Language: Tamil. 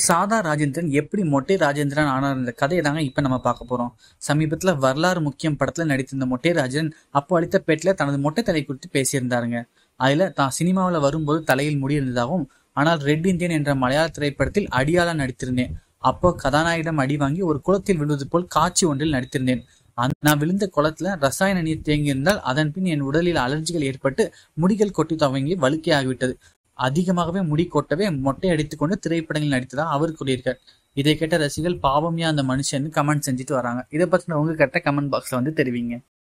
சாதா ராஜேந்திரன் எப்படி மொட்டை ராஜேந்திரன் ஆனார் இந்த கதையை தாங்க இப்போ நம்ம பார்க்க போகிறோம் சமீபத்தில் வரலாறு முக்கியம் படத்தில் நடித்திருந்த மொட்டை ராஜன் அப்போ அளித்த பேட்டில் தனது மொட்டை தலை குறித்து பேசியிருந்தாருங்க அதில் தான் சினிமாவில் வரும்போது தலையில் முடி இருந்ததாகவும் ஆனால் ரெட் இந்தியன் என்ற மலையாள திரைப்படத்தில் அடியாளா நடித்திருந்தேன் அப்போ கதாநாயகிடம் அடி வாங்கி ஒரு குளத்தில் விழுவது போல் காட்சி ஒன்றில் நடித்திருந்தேன் அந்த நான் விழுந்த குளத்துல ரசாயன நீர் தேங்கியிருந்தால் அதன் பின் என் உடலில் அலர்ஜிகள் ஏற்பட்டு முடிகள் கொட்டி துவங்கி வழுக்கை ஆகிவிட்டது அதிகமாகவே முடி கொட்டவே மொட்டை அடித்துக்கொண்டு திரைப்படங்களில் நடித்ததா அவர் கூறியிருக்கார் இதை கேட்ட ரசிகர்கள் பாவம்யா அந்த மனுஷன் கமெண்ட் செஞ்சுட்டு வராங்க இதை பத்தின உங்க கிட்ட கமெண்ட் பாக்ஸ்ல வந்து தெரிவிங்க